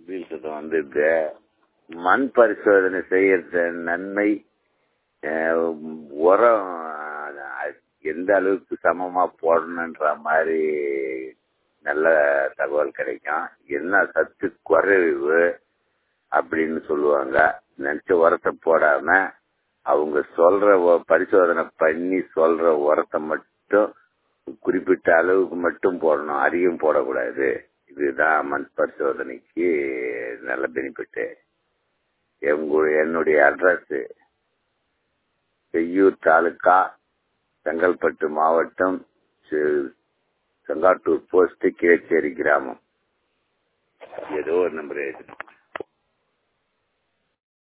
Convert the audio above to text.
வீழ்த்தது வந்து இது மண் பரிசோதனை செய்யறது நன்மை அஹ், உரம் அஹ், எந்த அளவுக்கு சமமா போடணுன்ற மாதிரி நல்ல தகவல் கிடைக்கும் என்ன சத்து குறைவு அப்படின்னு சொல்லுவாங்க நினைச்ச உரத்தை போடாம அவங்க சொல்ற ஒ- பரிசோதனை பண்ணி சொல்ற உரத்தை மட்டும் குறிப்பிட்ட அளவுக்கு மட்டும் போடணும் அதிகம் போடக்கூடாது இதுதான் மண் பரிசோதனைக்கு நல்ல பெனிஃபிட் எங்க என்னுடைய அட்ரஸ் செய்யூர் தாலுகா செங்கல்பட்டு மாவட்டம் செ- செங்காட்டூர் போஸ்ட் கீழச்சேரி கிராமம் ஏதோ ஒரு நம்பர் எழுது